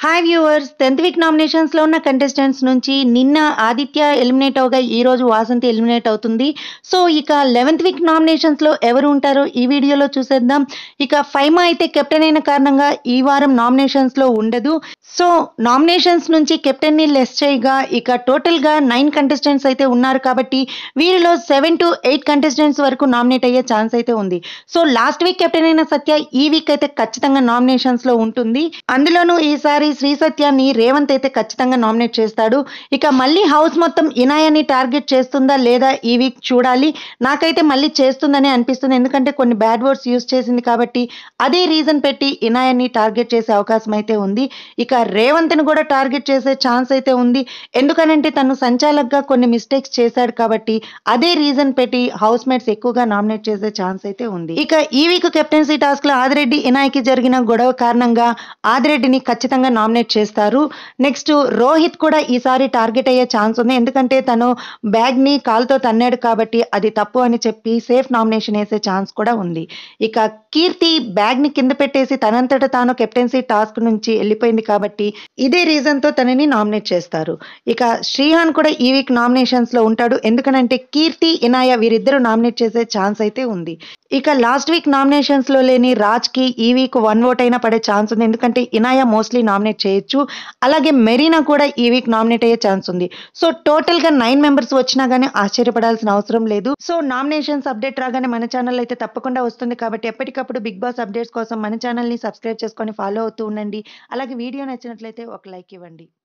hi viewers tenth week nominations లో ఉన్న contestants నుంచి నిన్న ఆదిత్య ఎలిమినేట్ అవగా ఈ రోజు వాసంతి ఎలిమినేట్ అవుతుంది సో ఇక లెవెన్త్ వీక్ నామినేషన్స్ లో ఎవరు ఉంటారో ఈ వీడియోలో చూసేద్దాం ఇక ఫైమా అయితే కెప్టెన్ అయిన కారణంగా ఈ వారం నామినేషన్స్ లో ఉండదు సో నామినేషన్స్ నుంచి కెప్టెన్ ని లెస్ చేయగా ఇక టోటల్ గా నైన్ కంటెస్టెంట్స్ అయితే ఉన్నారు కాబట్టి వీరిలో సెవెన్ టు ఎయిట్ కంటెస్టెంట్స్ వరకు నామినేట్ అయ్యే ఛాన్స్ అయితే ఉంది సో లాస్ట్ వీక్ కెప్టెన్ అయిన సత్య ఈ వీక్ అయితే ఖచ్చితంగా నామినేషన్స్ లో ఉంటుంది అందులోనూ ఈసారి శ్రీ సత్యాన్ని రేవంత్ అయితే ఖచ్చితంగా నామినేట్ చేస్తాడు ఇక మళ్ళీ హౌస్ మొత్తం ఇనాయాని టార్గెట్ చేస్తుందా లేదా ఈ వీక్ చూడాలి నాకైతే మళ్ళీ చేస్తుందని అనిపిస్తుంది ఎందుకంటే కొన్ని బ్యాడ్ వర్డ్స్ యూస్ చేసింది కాబట్టి అదే రీజన్ పెట్టి ఇనాయాన్ని టార్గెట్ చేసే అవకాశం అయితే ఉంది ఇక రేవంత్ని కూడా టార్గెట్ చేసే ఛాన్స్ అయితే ఉంది ఎందుకనంటే తను సంచాలకుగా కొన్ని మిస్టేక్స్ చేశాడు కాబట్టి అదే రీజన్ పెట్టి హౌస్ మేట్స్ ఎక్కువగా నామినేట్ చేసే ఛాన్స్ అయితే ఉంది ఇక ఈ వీక్ కెప్టెన్సీ టాస్క్ లో ఆదిరెడ్డి ఇనాయకి జరిగిన గొడవ కారణంగా ఆదిరెడ్డిని ఖచ్చితంగా నామినేట్ చేస్తారు నెక్స్ట్ రోహిత్ కూడా ఈసారి టార్గెట్ అయ్యే ఛాన్స్ ఉంది ఎందుకంటే తను బ్యాగ్ ని కాలుతో తన్నాడు కాబట్టి అది తప్పు అని చెప్పి సేఫ్ నామినేషన్ వేసే ఛాన్స్ కూడా ఉంది ఇక కీర్తి బ్యాగ్ ని కింద పెట్టేసి తనంతట తాను కెప్టెన్సీ టాస్క్ నుంచి వెళ్ళిపోయింది కాబట్టి ఇదే రీజన్ తో తనని నామినేట్ చేస్తారు ఇక శ్రీహాన్ కూడా ఈ వీక్ నామినేషన్స్ లో ఉంటాడు ఎందుకనంటే కీర్తి ఇనాయ వీరిద్దరు నామినేట్ చేసే ఛాన్స్ అయితే ఉంది ఇక లాస్ట్ వీక్ నామినేషన్స్ లో లేని రాజ్ కి ఈ వీక్ వన్ ఓట్ అయినా పడే ఛాన్స్ ఉంది ఎందుకంటే ఇనాయ మోస్ట్లీ నామినేట్ చేయొచ్చు అలాగే మెరీనా కూడా ఈ వీక్ నామినేట్ అయ్యే ఛాన్స్ ఉంది సో టోటల్ గా నైన్ మెంబర్స్ వచ్చినా గానీ ఆశ్చర్యపడాల్సిన అవసరం లేదు సో నామినేషన్స్ అప్డేట్ రాగానే మన ఛానల్ అయితే తప్పకుండా వస్తుంది కాబట్టి ఎప్పటికప్పుడు బిగ్ బాస్ అప్డేట్స్ కోసం మన ఛానల్ ని సబ్స్క్రైబ్ చేసుకొని ఫాలో అవుతూ ఉండండి అలాగే వీడియో నచ్చినట్లయితే ఒక లైక్ ఇవ్వండి